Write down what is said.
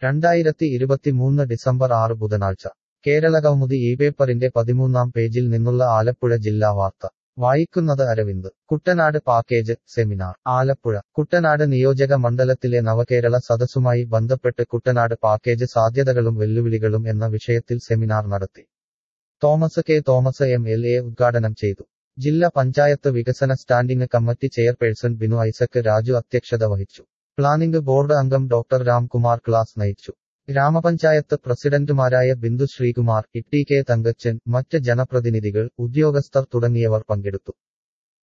രണ്ടായിരത്തി ഇരുപത്തിമൂന്ന് ഡിസംബർ ആറ് ബുധനാഴ്ച കേരള കൗമുദി ഈ പേപ്പറിന്റെ പതിമൂന്നാം പേജിൽ നിന്നുള്ള ആലപ്പുഴ ജില്ലാ വാർത്ത വായിക്കുന്നത് അരവിന്ദ് കുട്ടനാട് പാക്കേജ് സെമിനാർ ആലപ്പുഴ കുട്ടനാട് നിയോജക മണ്ഡലത്തിലെ നവകേരള സദസ്സുമായി ബന്ധപ്പെട്ട് കുട്ടനാട് പാക്കേജ് സാധ്യതകളും വെല്ലുവിളികളും എന്ന വിഷയത്തിൽ സെമിനാർ നടത്തി Thomas K Thomas M L A ഉദ്ഘാടനം ചെയ്തു ജില്ലാ പഞ്ചായത്ത് വികസന standing committee chairperson Binu Isaac Raju അധ്യക്ഷത വഹിച്ചു പ്ലാനിംഗ് ബോർഡ് അംഗം ഡോക്ടർ രാംകുമാർ ക്ലാസ് നയിച്ചു ഗ്രാമപഞ്ചായത്ത് പ്രസിഡന്റുമാരായ Bindu Sreekumar E T K Thankachan മറ്റ് ജനപ്രതിനിധികൾ ഉദ്യോഗസ്ഥർ തുടങ്ങിയവർ പങ്കെടുത്തു